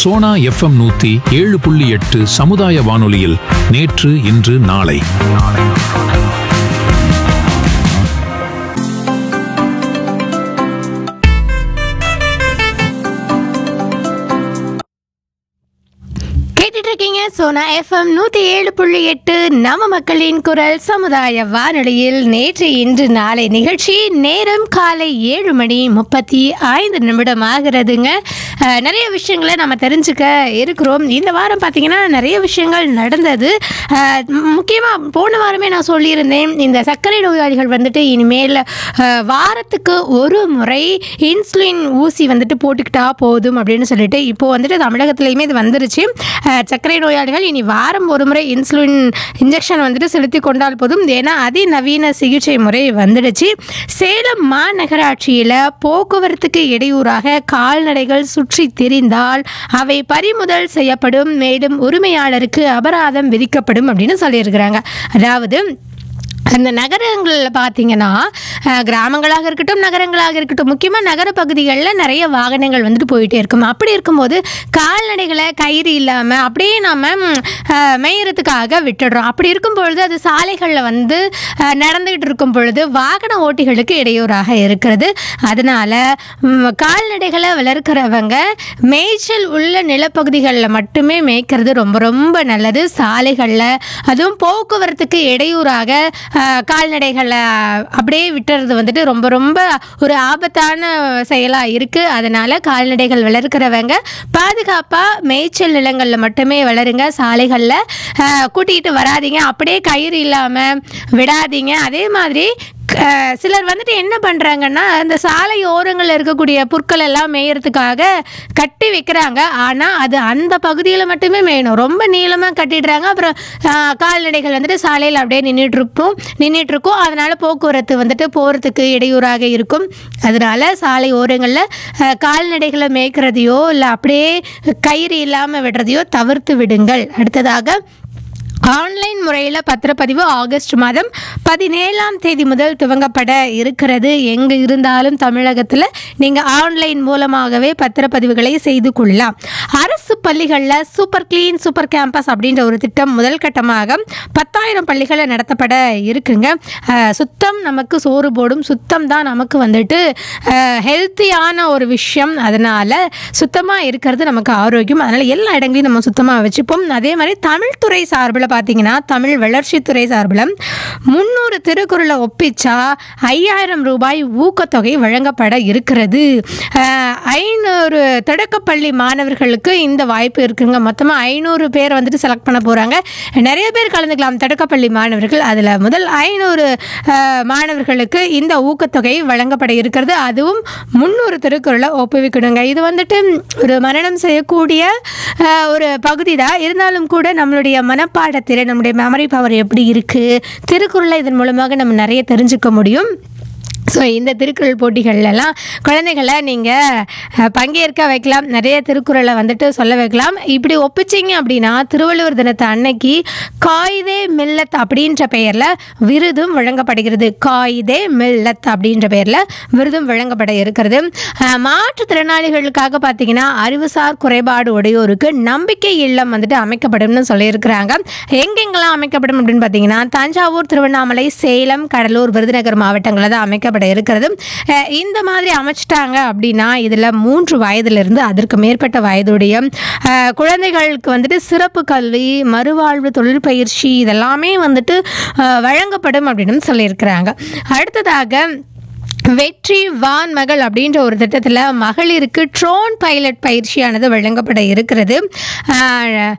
Sona FM நூத்தி ஏழு புள்ளி எட்டு சமுதாய வானொலியில் நேற்று இன்று நாளை கேட்டுட்டு இருக்கீங்க சோனா எஃப்எம் நூத்தி ஏழு புள்ளி எட்டு நம்ம மக்களின் குரல் சமுதாய வானொலியில் நேற்று இன்று நாளை நிகழ்ச்சி நேரம் காலை ஏழு மணி முப்பத்தி ஐந்து நிமிடம் ஆகிறதுங்க அஹ், நிறைய விஷயங்களை நம்ம தெரிஞ்சுக்க இருக்கிறோம் இந்த வாரம் பார்த்தீங்கன்னா நிறைய விஷயங்கள் நடந்தது அஹ், முக்கியமாக போன வாரமே நான் சொல்லியிருந்தேன் இந்த சர்க்கரை நோயாளிகள் வந்துட்டு இனிமேல் அஹ், வாரத்துக்கு ஒரு முறை இன்சுலின் ஊசி வந்துட்டு போட்டுக்கிட்டா போதும் அப்படின்னு சொல்லிட்டு இப்போ வந்துட்டு தமிழகத்துலையுமே இது வந்துருச்சு அஹ், சர்க்கரை நோயாளிகள் இனி வாரம் ஒரு முறை இன்சுலின் இன்ஜெக்ஷன் வந்துட்டு செலுத்தி கொண்டால் போதும் ஏன்னா அதிநவீன சிகிச்சை முறை வந்துடுச்சு சேலம் மாநகராட்சியில் போக்குவரத்துக்கு இடையூறாக கால்நடைகள் சுற்றி திரிந்தால் அவை பறிமுதல் செய்யப்படும் மேலும் உரிமையாளருக்கு அபராதம் விதிக்கப்படும் அப்படின்னு சொல்லியிருக்கிறாங்க அதாவது அந்த நகரங்களில் பார்த்தீங்கன்னா அஹ், கிராமங்களாக இருக்கட்டும் நகரங்களாக இருக்கட்டும் முக்கியமாக நகர பகுதிகளில் நிறைய வாகனங்கள் வந்துட்டு போயிட்டே இருக்கும் அப்படி இருக்கும்போது கால்நடைகளை கயிறு இல்லாமல் அப்படியே நாம் மேயறதுக்காக விட்டுடுறோம் அப்படி இருக்கும் பொழுது அது சாலைகளில் வந்து அஹ், நடந்துகிட்டு இருக்கும் பொழுது வாகன ஓட்டிகளுக்கு இடையூறாக இருக்கிறது அதனால் கால்நடைகளை வளர்க்குறவங்க மேய்ச்சல் உள்ள நிலப்பகுதிகளில் மட்டுமே மேய்க்கிறது ரொம்ப ரொம்ப நல்லது சாலைகளில் அதுவும் போக்குவரத்துக்கு இடையூறாக அஹ், கால்நடைகளை அப்படியே விட்டுறது வந்துட்டு ரொம்ப ரொம்ப ஒரு ஆபத்தான செயலாக இருக்குது அதனால் கால்நடைகள் வளர்க்குறவங்க பாதுகாப்பாக மேய்ச்சல் நிலங்களில் மட்டுமே வளருங்க சாலைகளில் கூட்டிகிட்டு வராதீங்க அப்படியே கயிறு இல்லாமல் விடாதீங்க அதே மாதிரி அஹ், சிலர் வந்துட்டு என்ன பண்ணுறாங்கன்னா அந்த சாலை ஓரங்களில் இருக்கக்கூடிய புற்கள் எல்லாம் மேயறதுக்காக கட்டி வைக்கிறாங்க ஆனால் அது அந்த பகுதியில் மட்டுமே மேயணும் ரொம்ப நீளமாக கட்டிடுறாங்க அப்புறம் அஹ், கால்நடைகள் வந்துட்டு சாலையில் அப்படியே நின்றுட்டு இருப்போம் நின்றுட்டு இருக்கும் அதனால போக்குவரத்து வந்துட்டு போகிறதுக்கு இடையூறாக இருக்கும் அதனால சாலை ஓரங்களில் அஹ், கால்நடைகளை மேய்க்கிறதையோ இல்லை அப்படியே கயிறு இல்லாமல் விடுறதையோ தவிர்த்து விடுங்கள் அடுத்ததாக ஆன்லைன் முறையில் பத்திரப்பதிவு ஆகஸ்ட் மாதம் பதினேழாம் தேதி முதல் துவங்கப்பட இருக்கிறது எங்கே இருந்தாலும் தமிழகத்தில் நீங்கள் ஆன்லைன் மூலமாகவே பத்திரப்பதிவுகளை செய்து கொள்ளலாம் அரசு பள்ளிகளில் சூப்பர் க்ளீன் சூப்பர் கேம்பஸ் அப்படின்ற ஒரு திட்டம் முதல் கட்டமாக பத்தாயிரம் பள்ளிகளில் நடத்தப்பட இருக்குங்க அஹ், சுத்தம் நமக்கு சோறு போடும் சுத்தம் தான் நமக்கு வந்துட்டு ஹெல்த்தியான ஒரு விஷயம் அதனால் சுத்தமாக இருக்கிறது நமக்கு ஆரோக்கியம் அதனால் எல்லா இடங்களையும் நம்ம சுத்தமாக வச்சுப்போம் அதே மாதிரி தமிழ் துறை சார்பில் பார்த்தீங்கன்னா தமிழ் வளர்ச்சித்துறை சார்பில் முந்நூறு திருக்குறளை ஒப்பிச்சா ஐயாயிரம் ரூபாய் ஊக்கத்தொகை வழங்கப்பட இருக்கிறது அஹ், ஐநூறு தொடக்கப்பள்ளி மாணவர்களுக்கு இந்த வாய்ப்பு இருக்குங்க மொத்தமாக ஐநூறு பேர் வந்துட்டு செலக்ட் பண்ண போகிறாங்க நிறைய பேர் கலந்துக்கலாம் தொடக்கப்பள்ளி மாணவர்கள் அதில் முதல் ஐநூறு மாணவர்களுக்கு இந்த ஊக்கத்தொகை வழங்கப்பட இருக்கிறது அதுவும் முந்நூறு திருக்குறளை ஒப்புவிக்கணுங்க இது வந்துட்டு ஒரு மரணம் செய்யக்கூடிய அஹ், ஒரு பகுதி தான் இருந்தாலும் கூட நம்மளுடைய மனப்பாடத்திறன் நம்முடைய மெமரி பவர் எப்படி இருக்குது திருக்குறளை இதன் மூலமாக நம்ம நிறைய தெரிஞ்சுக்க முடியும் ஸோ இந்த திருக்குறள் போட்டிகள்லாம் குழந்தைகளை நீங்கள் பங்கேற்க வைக்கலாம் நிறைய திருக்குறளை வந்துட்டு சொல்ல வைக்கலாம் இப்படி ஒப்பிச்சிங்க அப்படின்னா திருவள்ளுவர் தினத்தை அன்னைக்கு காயிதே மில்லத் அப்படின்ற பெயரில் விருதும் வழங்கப்படுகிறது காயிதே மில்லத் அப்படின்ற பெயரில் விருதும் வழங்கப்பட இருக்கிறது அஹ், மாற்றுத்திறனாளிகளுக்காக பார்த்தீங்கன்னா அறிவுசார் குறைபாடு உடையோருக்கு நம்பிக்கை இல்லம் வந்துட்டு அமைக்கப்படும்னு சொல்லியிருக்கிறாங்க எங்கெங்கெல்லாம் அமைக்கப்படும் அப்படின்னு பார்த்தீங்கன்னா தஞ்சாவூர் திருவண்ணாமலை சேலம் கடலூர் விருதுநகர் மாவட்டங்களில் தான் அமைக்கப்பட இருக்கிறது அஹ் இந்த மாதிரி அமைச்சிட்டாங்க அப்படின்னா இதில் மூன்று வயதிலிருந்து அதற்கு மேற்பட்ட வயதுடைய அஹ், குழந்தைகளுக்கு வந்துட்டு சிறப்பு கல்வி மறுவாழ்வு தொழில் பயிற்சி இதெல்லாமே வந்துட்டு அஹ், வழங்கப்படும் அப்படின்னு சொல்லியிருக்கிறாங்க அடுத்ததாக வெற்றி வான் மகள் அப்படின்ற ஒரு திட்டத்தில் மகளிருக்கு ட்ரோன் பைலட் பயிற்சியானது வழங்கப்பட இருக்கிறது ஆஹ்,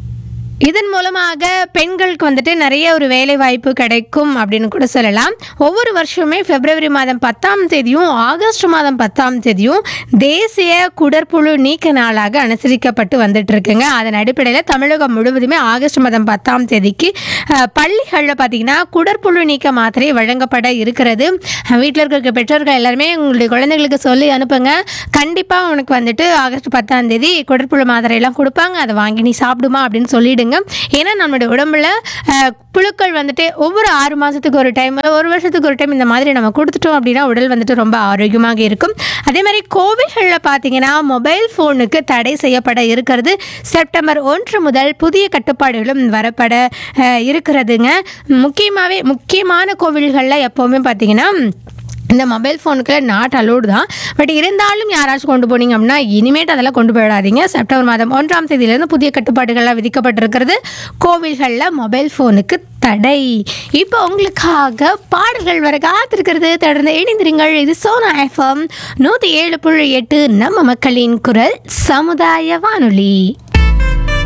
இதன் மூலமாக பெண்களுக்கு வந்துட்டு நிறைய ஒரு வேலை வாய்ப்பு கிடைக்கும் அப்படின்னு கூட சொல்லலாம் ஒவ்வொரு வருஷமே பிப்ரவரி மாதம் பத்தாம் தேதியும் ஆகஸ்ட் மாதம் பத்தாம் தேதியும் தேசிய குடற்புழு நீக்க நாளாக அனுசரிக்கப்பட்டு வந்துட்டு இருக்குங்க அதன் அடிப்படையில் தமிழகம் முழுவதுமே ஆகஸ்ட் மாதம் பத்தாம் தேதிக்கு அஹ், பள்ளிகளில் பார்த்தீங்கன்னா குடற்புழு நீக்க மாத்திரை வழங்கப்பட இருக்கிறது வீட்டில் இருக்க பெற்றோர்கள் எல்லாருமே உங்களுடைய குழந்தைகளுக்கு சொல்லி அனுப்புங்க கண்டிப்பாக உனக்கு வந்துட்டு ஆகஸ்ட் பத்தாம் தேதி குடற்புழு மாத்திரையெல்லாம் கொடுப்பாங்க அதை வாங்கி நீ சாப்பிடுமா அப்படின்னு சொல்லிடுங்க கொடுக்காதீங்க ஏன்னா நம்மளுடைய உடம்புல அஹ், புழுக்கள் வந்துட்டு ஒவ்வொரு ஆறு மாதத்துக்கு ஒரு டைம் ஒரு வருஷத்துக்கு ஒரு டைம் இந்த மாதிரி நம்ம கொடுத்துட்டோம் அப்படின்னா உடல் வந்துட்டு ரொம்ப ஆரோக்கியமாக இருக்கும் அதே மாதிரி கோவில்களில் பார்த்தீங்கன்னா மொபைல் ஃபோனுக்கு தடை செய்யப்பட இருக்கிறது செப்டம்பர் ஒன்று முதல் புதிய கட்டுப்பாடுகளும் வரப்பட அஹ், இருக்கிறதுங்க முக்கியமாகவே முக்கியமான கோவில்களில் எப்போவுமே பார்த்தீங்கன்னா இந்த மொபைல் ஃபோனுக்குள்ள நாட் அலோடு தான் பட் இருந்தாலும் யாராச்சும் கொண்டு போனீங்க அப்படின்னா இனிமேட்டு அதெல்லாம் கொண்டு போயிடாதீங்க செப்டம்பர் மாதம் ஒன்றாம் தேதியிலேருந்து புதிய கட்டுப்பாடுகள்லாம் விதிக்கப்பட்டிருக்கிறது கோவில்களில் மொபைல் ஃபோனுக்கு தடை இப்போ உங்களுக்காக பாடல்கள் வர காத்திருக்கிறது தொடர்ந்து இணைந்திருங்கள் இது சோனா எஃப்எம் நூற்றி ஏழு புள்ளி எட்டு நம்ம மக்களின் குரல் சமுதாய வானொலி